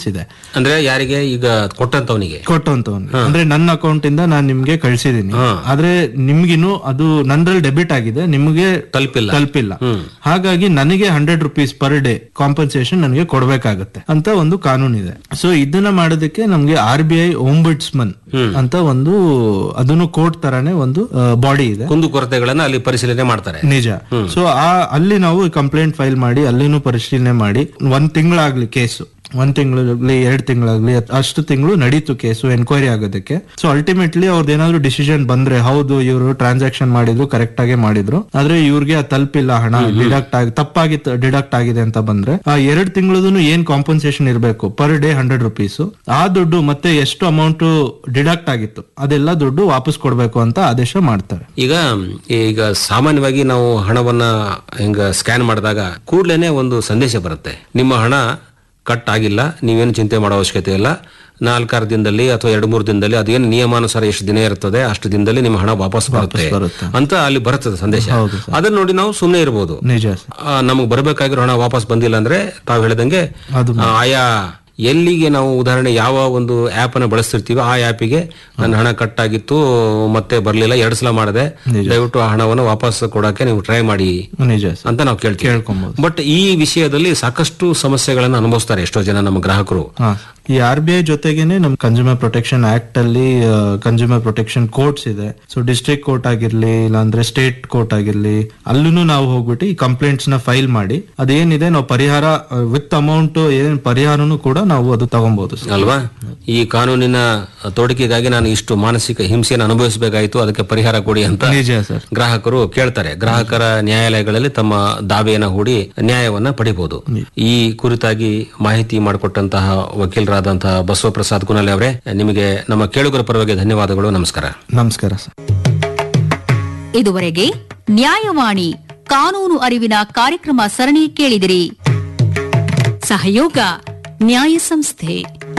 ಇದೆ ಅಂದ್ರೆ ಯಾರಿಗೆ ಈಗ ಕೊಟ್ಟಂತವನಿಗೆ ಕೊಟ್ಟಂತವನ್ಗೆ ಅಂದ್ರೆ ನನ್ನ ಅಕೌಂಟ್ ಇಂದ ನಾನು ನಿಮ್ಗೆ ಕಳ್ಸಿದೀನಿ ಆದ್ರೆ ನಿಮ್ಗಿನ್ನು ಅದು ನಂದ್ರಲ್ಲಿ ಡೆಬಿಟ್ ಆಗಿದೆ ನಿಮ್ಗೆ ತಲುಪಿಲ್ಲ ತಲುಪಿಲ್ಲ ಹಾಗಾಗಿ ನನಗೆ hundred rupees per day compensation ನನಗೆ ಕೊಡ್ಬೇಕಾಗತ್ತೆ ಅಂತ ಒಂದು ಕಾನೂನು ಇದೆ ಸೊ ಇದನ್ನ ಮಾಡೋದಕ್ಕೆ ನಮ್ಗೆ ಆರ್ ಬಿ ಐ ಓಂಬುಡ್ಸ್ಮನ್ ಅಂತ ಒಂದು ಅದನ್ನು ಕೋರ್ಟ್ ತರಾನೇ ಒಂದು ಬಾಡಿ ಇದೆ ಕುಂದು ಕೊರತೆಗಳನ್ನ ಅಲ್ಲಿ ಪರಿಶೀಲನೆ ಮಾಡ್ತಾರೆ ನಿಜ ಸೊ ಆ ಅಲ್ಲಿ ನಾವು ಕಂಪ್ಲೇಂಟ್ ಫೈಲ್ ಮಾಡಿ ಅಲ್ಲಿನೂ ಪರಿಶೀಲನೆ ಮಾಡಿ ಒಂದ್ ತಿಂಗಳಾಗ್ಲಿ ಕೇಸು ಒಂದ್ ತಿಂಗಳಾಗ್ಲಿ ಎರಡ್ ತಿಂಗಳಾಗ್ಲಿ ಅಷ್ಟು ತಿಂಗಳು ನಡೀತು ಕೇಸು ಎನ್ಕ್ವೈರಿ ಆಗೋದಕ್ಕೆ ಸೊ ಅಲ್ಟಿಮೇಟ್ಲಿ ಅವ್ರದ್ದು ಏನಾದ್ರು ಡಿಸಿಷನ್ ಬಂದ್ರೆ ಹೌದು ಇವರು ಟ್ರಾನ್ಸಾಕ್ಷನ್ ಮಾಡಿದ್ರು ಕರೆಕ್ಟ್ ಆಗಿ ಮಾಡಿದ್ರು ಆದ್ರೆ ಇವ್ರಿಗೆ ಅದ್ ತಲುಪಿಲ್ಲ ಹಣ ಡಿಡಕ್ಟ್ ಆಗಿ ತಪ್ಪಾಗಿ ಡಿಡಕ್ಟ್ ಆಗಿದೆ ಅಂತ ಬಂದ್ರೆ ಆ ಎರಡ್ ತಿಂಗಳದೂ ಏನ್ ಕಾಂಪನ್ಸೇಷನ್ ಇರಬೇಕು ಪರ್ ಡೇ ಹಂಡ್ರೆಡ್ ರುಪೀಸ್ ಆ ದುಡ್ಡು ಮತ್ತೆ ಎಷ್ಟು ಅಮೌಂಟ್ ಡಿಡಕ್ಟ್ ಆಗಿತ್ತು ಅದೆಲ್ಲ ದುಡ್ಡು ವಾಪಸ್ ಕೊಡ್ಬೇಕು ಅಂತ ಆದೇಶ ಮಾಡ್ತಾರೆ ಈಗ ಈಗ ಸಾಮಾನ್ಯವಾಗಿ ನಾವು ಹಣವನ್ನ ಹಿಂಗ ಸ್ಕ್ಯಾನ್ ಮಾಡಿದಾಗ ಕೂಡ್ಲೇನೆ ಒಂದು ಸಂದೇಶ ಬರುತ್ತೆ ನಿಮ್ಮ ಹಣ ಕಟ್ ಆಗಿಲ್ಲ ನೀವೇನು ಚಿಂತೆ ಮಾಡೋ ಅವಶ್ಯಕತೆ ಇಲ್ಲ ನಾಲ್ಕಾರು ದಿನದಲ್ಲಿ ಅಥವಾ ಎರಡು ಮೂರು ದಿನದಲ್ಲಿ ಅದೇನು ನಿಯಮಾನುಸಾರ ಎಷ್ಟು ದಿನ ಇರ್ತದೆ ಅಷ್ಟು ದಿನದಲ್ಲಿ ನಿಮ್ಮ ಹಣ ವಾಪಸ್ ಬರುತ್ತೆ ಬರುತ್ತೆ. ಅಂತ ಅಲ್ಲಿ ಬರುತ್ತದೆ ಸಂದೇಶ ಹೌದು ಅದನ್ನ ನೋಡಿ ನಾವು ಸುಮ್ಮನೆ ಇರಬಹುದು ನಿಜ ಸರ್. ನಮಗೆ ಬರಬೇಕಾಗಿರೋ ಹಣ ವಾಪಸ್ ಬಂದಿಲ್ಲ ಅಂದ್ರೆ ತಾವು ಹೇಳಿದಂಗೆ ಅದು ಆ, ಆಯಾ ಎಲ್ಲಿಗೆ ನಾವು ಉದಾಹರಣೆ ಯಾವ ಒಂದು ಆಪ್ ಅನ್ನು ಬಳಸ್ತಿರ್ತೀವಿ ಆ ಆ್ಯಪಿಗೆ ನನ್ನ ಹಣ ಕಟ್ ಆಗಿತ್ತು ಮತ್ತೆ ಬರ್ಲಿಲ್ಲ ಎರಡು ಸಲ ಮಾಡಿದೆ ದಯವಿಟ್ಟು ಆ ಹಣವನ್ನು ವಾಪಸ್ ಕೊಡಕ್ಕೆ ನೀವು ಟ್ರೈ ಮಾಡಿ ನಿಜ ಸರ್. ಅಂತ ನಾವು ಕೇಳ್ತೀವಿ ಕೇಳ್ಕೊಬಹುದು ಬಟ್ ಈ ವಿಷಯದಲ್ಲಿ ಸಾಕಷ್ಟು ಸಮಸ್ಯೆಗಳನ್ನು ಅನುಭವಿಸ್ತಾರೆ ಎಷ್ಟೋ ಜನ ನಮ್ಮ ಗ್ರಾಹಕರು ಹಾ. ಈ ಆರ್ ಬಿ ಐ ಜೊತೆಗೇನೆ ನಮ್ ಕನ್ಸ್ಯೂಮರ್ ಪ್ರೊಟೆಕ್ಷನ್ ಆಕ್ಟ್ ಅಲ್ಲಿ ಕನ್ಸ್ಯೂಮರ್ ಪ್ರೊಟೆಕ್ಷನ್ ಕೋರ್ಟ್ಸ್ ಇದೆ ಸೊ ಡಿಸ್ಟ್ರಿಕ್ಟ್ ಕೋರ್ಟ್ ಆಗಿರ್ಲಿ ಇಲ್ಲಾಂದ್ರೆ ಸ್ಟೇಟ್ ಕೋರ್ಟ್ ಆಗಿರ್ಲಿ ಅಲ್ಲೂ ನಾವು ಹೋಗ್ಬಿಟ್ಟು ಈ ಕಂಪ್ಲೇಂಟ್ಸ್ ನ ಫೈಲ್ ಮಾಡಿ ಅದೇನಿದೆ ನಾವು ಪರಿಹಾರ ವಿತ್ ಅಮೌಂಟ್ ಏನ್ ಪರಿಹಾರನು ಕೂಡ ನಾವು ಅದು ತಗೊಬಹುದು ಅಲ್ವಾ ಈ ಕಾನೂನಿನ ತೋಡಿಕೆಗಾಗಿ ನಾನು ಇಷ್ಟು ಮಾನಸಿಕ ಹಿಂಸೆಯನ್ನು ಅನುಭವಿಸಬೇಕಾಯಿತು ಅದಕ್ಕೆ ಪರಿಹಾರ ಕೊಡಿ ಅಂತ ನಿಜ ಸರ್ ಗ್ರಾಹಕರು ಕೇಳ್ತಾರೆ ಗ್ರಾಹಕರ ನ್ಯಾಯಾಲಯಗಳಲ್ಲಿ ತಮ್ಮ ದಾವೆಯನ್ನ ಹೂಡಿ ನ್ಯಾಯವನ್ನ ಪಡಿಬಹುದು ಈ ಕುರಿತಾಗಿ ಮಾಹಿತಿ ಮಾಡಿಕೊಟ್ಟಂತಹ ವಕೀಲರಾದಂತಹ ಬಸವಪ್ರಸಾದ್ ಕುನಲೆ ಅವರೇ ನಿಮಗೆ ನಮ್ಮ ಕೇಳುಗರ ಪರವಾಗಿ ಧನ್ಯವಾದಗಳು ನಮಸ್ಕಾರ ನಮಸ್ಕಾರ ಸರ್ ಇದುವರೆಗೆ ನ್ಯಾಯವಾಣಿ ಕಾನೂನು ಅರಿವಿನ ಕಾರ್ಯಕ್ರಮ ಸರಣಿ ಕೇಳಿದಿರಿ ಸಹಯೋಗ ನ್ಯಾಯ ಸಂಸ್ಥೆ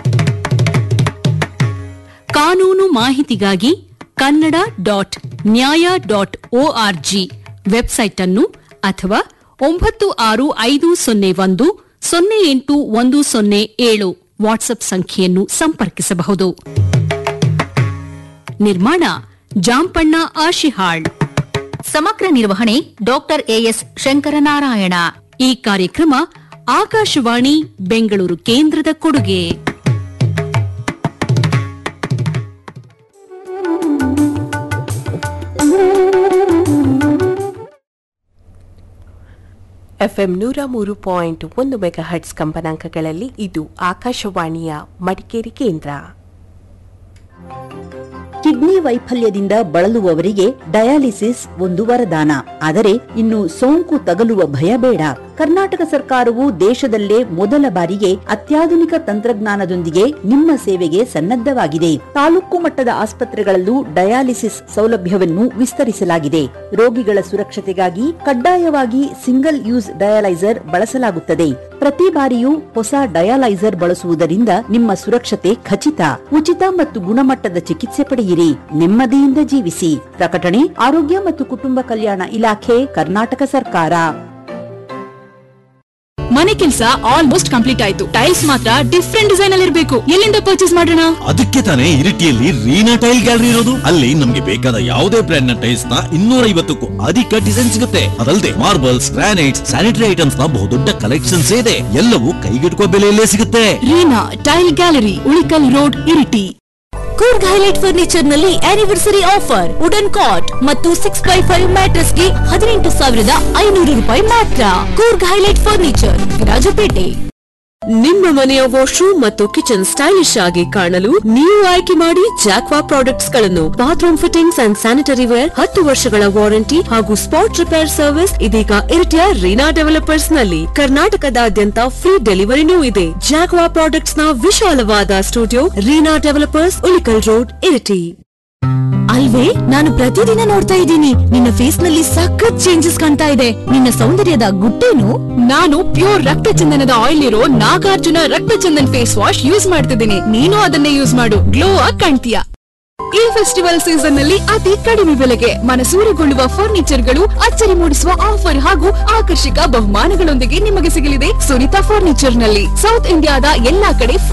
ಕಾನೂನು ಮಾಹಿತಿಗಾಗಿ Kannada dot Nyaya dot O R G website ಅನ್ನು ಅಥವಾ ಒಂಬತ್ತು ಆರು ಐದು ಸೊನ್ನೆ ಒಂದು ಸೊನ್ನೆ ಎಂಟು ಒಂದು ಸೊನ್ನೆ ಏಳು ವಾಟ್ಸ್ಆಪ್ ಸಂಖ್ಯೆಯನ್ನು ಸಂಪರ್ಕಿಸಬಹುದು ನಿರ್ಮಾಣ ಜಾಂಪಣ್ಣ ಆಶಿಹಾಳ್ ಸಮಗ್ರ ನಿರ್ವಹಣೆ ಡಾಕ್ಟರ್ ಎಎಸ್ ಶಂಕರನಾರಾಯಣ ಈ ಕಾರ್ಯಕ್ರಮ ಆಕಾಶವಾಣಿ ಬೆಂಗಳೂರು ಕೇಂದ್ರದ ಕೊಡುಗೆ ಎಫ್ಎಂ ನೂರ ಮೂರು ಪಾಯಿಂಟ್ ಒಂದು ಮೆಗಾ ಹಟ್ಸ್ ಕಂಪನಾಂಕಗಳಲ್ಲಿ ಇದು ಆಕಾಶವಾಣಿಯ ಮಡಿಕೇರಿ ಕೇಂದ್ರ ಕಿಡ್ನಿ ವೈಫಲ್ಯದಿಂದ ಬಳಲುವವರಿಗೆ ಡಯಾಲಿಸಿಸ್ ಒಂದು ವರದಾನ ಆದರೆ ಇನ್ನು ಸೋಂಕು ತಗಲುವ ಭಯ ಬೇಡ ಕರ್ನಾಟಕ ಸರ್ಕಾರವು ದೇಶದಲ್ಲೇ ಮೊದಲ ಬಾರಿಗೆ ಅತ್ಯಾಧುನಿಕ ತಂತ್ರಜ್ಞಾನದೊಂದಿಗೆ ನಿಮ್ಮ ಸೇವೆಗೆ ಸನ್ನದ್ಧವಾಗಿದೆ ತಾಲೂಕು ಮಟ್ಟದ ಆಸ್ಪತ್ರೆಗಳಲ್ಲೂ ಡಯಾಲಿಸಿಸ್ ಸೌಲಭ್ಯವನ್ನು ವಿಸ್ತರಿಸಲಾಗಿದೆ ರೋಗಿಗಳ ಸುರಕ್ಷತೆಗಾಗಿ ಕಡ್ಡಾಯವಾಗಿ ಸಿಂಗಲ್ ಯೂಸ್ ಡಯಾಲೈಸರ್ ಬಳಸಲಾಗುತ್ತದೆ ಪ್ರತಿ ಬಾರಿಯೂ ಹೊಸ ಡಯಾಲೈಸರ್ ಬಳಸುವುದರಿಂದ ನಿಮ್ಮ ಸುರಕ್ಷತೆ ಖಚಿತ ಉಚಿತ ಮತ್ತು ಗುಣಮಟ್ಟದ ಚಿಕಿತ್ಸೆ ಪಡೆಯಿರಿ ನೆಮ್ಮದಿಯಿಂದ ಜೀವಿಸಿ ಪ್ರಕಟಣೆ ಆರೋಗ್ಯ ಮತ್ತು ಕುಟುಂಬ ಕಲ್ಯಾಣ ಇಲಾಖೆ ಕರ್ನಾಟಕ ಸರ್ಕಾರ ಮನೆ ಕೆಲಸ ಆಲ್ಮೋಸ್ಟ್ ಕಂಪ್ಲೀಟ್ ಆಯ್ತು ಟೈಲ್ಸ್ ಮಾತ್ರ ಡಿಫ್ರೆಂಟ್ ಡಿಸೈನ್ ಅಲ್ಲಿ ಇರಬೇಕು ಎಲ್ಲಿಂದ ಪರ್ಚೇಸ್ ಮಾಡೋಣ ಅದಕ್ಕೆ ತಾನೇ ಇರಿಟಿಯಲ್ಲಿ ರೀನಾ ಟೈಲ್ ಗ್ಯಾಲರಿ ಇರೋದು ಅಲ್ಲಿ ನಮ್ಗೆ ಬೇಕಾದ ಯಾವುದೇ ಬ್ರ್ಯಾಂಡ್ ನ ಟೈಲ್ಸ್ ನ ಇನ್ನೂರ ಐವತ್ತಕ್ಕೂ ಅಧಿಕ ಡಿಸೈನ್ ಸಿಗುತ್ತೆ ಅದಲ್ಲದೆ ಮಾರ್ಬಲ್ಸ್ ಗ್ರಾನೈಟ್ಸ್ ಸ್ಯಾನಿಟರಿ ಐಟಮ್ಸ್ ನ ಬಹುದೊಡ್ಡ ಕಲೆಕ್ಷನ್ಸ್ ಇದೆ ಎಲ್ಲವೂ ಕೈಗೆಟುಕುವ ಬೆಲೆಯಲ್ಲೇ ಸಿಗುತ್ತೆ Reena tile gallery Ulikal road Iritty Coorg highlight furniture ನಲ್ಲಿ ಆನಿವರ್ಸರಿ ಆಫರ್ ವುಡನ್ ಕಾಟ್ ಮತ್ತು ಸಿಕ್ಸ್ ಬೈ ಫೈವ್ ಮ್ಯಾಟ್ರಸ್ ಗೆ ಹದಿನೆಂಟು ಸಾವಿರದ ಐನೂರು ರೂಪಾಯಿ ಮಾತ್ರ ಕೂರ್ಗ್ ಹೈಲೈಟ್ ಫರ್ನಿಚರ್ ರಾಜಪೇಟೆ ನಿಮ್ಮ ಮನೆಯ ವಾಶ್ರೂಮ್ ಮತ್ತು ಕಿಚನ್ ಸ್ಟೈಲಿಶ್ ಆಗಿ ಕಾಣಲು ನೀವು ಆಯ್ಕೆ ಮಾಡಿ ಜಾಕ್ವಾ ಪ್ರಾಡಕ್ಟ್ಸ್ ಗಳನ್ನು bathroom fittings and sanitary ware ಹತ್ತು ವರ್ಷಗಳ ವಾರಂಟಿ ಹಾಗೂ ಸ್ಪಾಟ್ ರಿಪೇರ್ ಸರ್ವಿಸ್ ಇದೀಗ ಇರಿಟಿಯ ರೀನಾ ಡೆವಲಪರ್ಸ್ ನಲ್ಲಿ ಕರ್ನಾಟಕದಾದ್ಯಂತ ಫ್ರೀ ಡೆಲಿವರಿನೂ ಇದೆ ಜಾಕ್ವಾ ಪ್ರಾಡಕ್ಟ್ಸ್ ನ ವಿಶಾಲವಾದ studio Reena developers Ulikal road Iritty ಅಲ್ವೇ ನಾನು ಪ್ರತಿದಿನ ನೋಡ್ತಾ ಇದ್ದೀನಿ ನಿನ್ನ ಫೇಸ್ ನಲ್ಲಿ ಸಖತ್ ಚೇಂಜಸ್ ಕಾಣ್ತಾ ಇದೆ ನಿನ್ನ ಸೌಂದರ್ಯದ ಗುಟ್ಟೇನು ನಾನು ಪ್ಯೂರ್ ರಕ್ತ ಚಂದನದ ಆಯಿಲ್ ಇರೋ ನಾಗಾರ್ಜುನ ರಕ್ತ ಚಂದನ್ ಫೇಸ್ ವಾಶ್ ಯೂಸ್ ಮಾಡ್ತಿದ್ದೀನಿ ನೀನು ಅದನ್ನೇ ಯೂಸ್ ಮಾಡು ಗ್ಲೋ ಆಗಿ ಕಾಣ್ತೀಯ ಈ ಫೆಸ್ಟಿವಲ್ ಸೀಸನ್ ನಲ್ಲಿ ಅತಿ ಕಡಿಮೆ ಬೆಲೆಗೆ ಮನಸೂರೆಗೊಳ್ಳುವ ಫರ್ನಿಚರ್ ಗಳು ಅಚ್ಚರಿ ಮೂಡಿಸುವ ಆಫರ್ ಹಾಗೂ ಆಕರ್ಷಕ ಬಹುಮಾನಗಳೊಂದಿಗೆ ನಿಮಗೆ ಸಿಗಲಿದೆ ಸುನಿತಾ ಫರ್ನಿಚರ್ ನಲ್ಲಿ ಸೌತ್ ಇಂಡಿಯಾದ ಎಲ್ಲಾ ಕಡೆ ಫ್ರೀ